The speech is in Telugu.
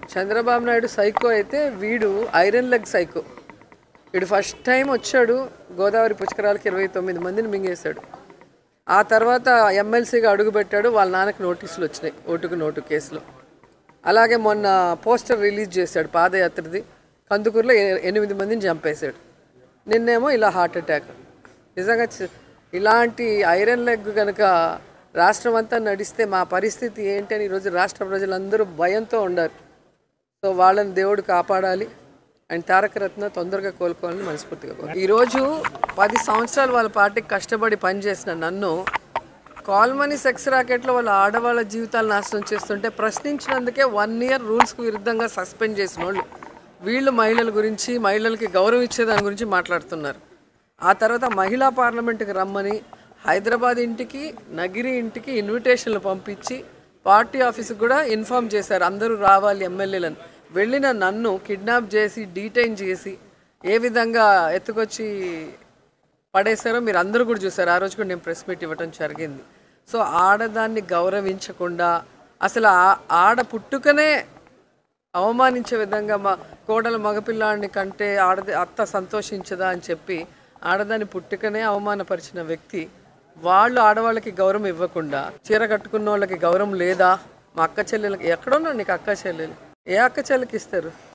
చంద్రబాబు నాయుడు సైకో అయితే వీడు ఐరన్ లెగ్ సైకో వీడు ఫస్ట్ టైం వచ్చాడు గోదావరి పుష్కరాలకి ఇరవై తొమ్మిది మందిని మింగేశాడు ఆ తర్వాత ఎమ్మెల్సీగా అడుగుపెట్టాడు వాళ్ళ నాన్నకి నోటీసులు వచ్చినాయి ఓటుకు నోటు కేసులో అలాగే మొన్న పోస్టర్ రిలీజ్ చేశాడు పాదయాత్రది కందుకూరులో ఎ- ఎనిమిది మందిని చంపేశాడు నిన్నేమో ఇలా హార్ట్ అటాక్ నిజంగా చ- ఇలాంటి ఐరన్ లెగ్ కనుక రాష్ట్రం అంతా నడిస్తే మా పరిస్థితి ఏంటి అని ఈరోజు రాష్ట్ర ప్రజలందరూ భయంతో ఉండారు సో వాళ్ళని దేవుడు కాపాడాలి అండ్ తారక రత్న తొందరగా కోలుకోవాలని మనస్ఫూర్తిగా కోరు ఈరోజు పది సంవత్సరాలు వాళ్ళ పార్టీకి కష్టపడి పనిచేసిన నన్ను కాల్మనీ సెక్స్ రాకెట్లో వాళ్ళ ఆడవాళ్ళ జీవితాలు నాశనం చేస్తుంటే ప్రశ్నించినందుకే వన్ ఇయర్ రూల్స్కి విరుద్ధంగా సస్పెండ్ చేసిన వాళ్ళు వీళ్ళు మహిళల గురించి మహిళలకి గౌరవం ఇచ్చే దాని గురించి మాట్లాడుతున్నారు ఆ తర్వాత మహిళా పార్లమెంట్కి రమ్మని హైదరాబాద్ ఇంటికి నగిరి ఇంటికి ఇన్విటేషన్లు పంపించి పార్టీ ఆఫీస్కి కూడా ఇన్ఫామ్ చేశారు అందరూ రావాలి ఎమ్మెల్యేలను వెళ్ళిన నన్ను కిడ్నాప్ చేసి డీటైన్ చేసి ఏ విధంగా ఎత్తుకొచ్చి పడేశారో మీరు అందరూ కూడా చూసారు ఆ రోజు కూడా నేను ప్రెస్ మీట్ ఇవ్వటం జరిగింది సో ఆడదాన్ని గౌరవించకుండా అసలు ఆ- ఆడ పుట్టుకనే అవమానించే విధంగా మా కోడల మగపిల్లాడిని కంటే ఆడది అత్త సంతోషించదా అని చెప్పి ఆడదాని పుట్టుకనే అవమానపరిచిన వ్యక్తి వాళ్ళు ఆడవాళ్ళకి గౌరవం ఇవ్వకుండా చీర కట్టుకున్న వాళ్ళకి గౌరవం లేదా మా అక్క చెల్లెలకి ఎక్కడున్నా నీకు అక్క చెల్లెలు ఏ అక్క చెల్లెలకి ఇస్తారు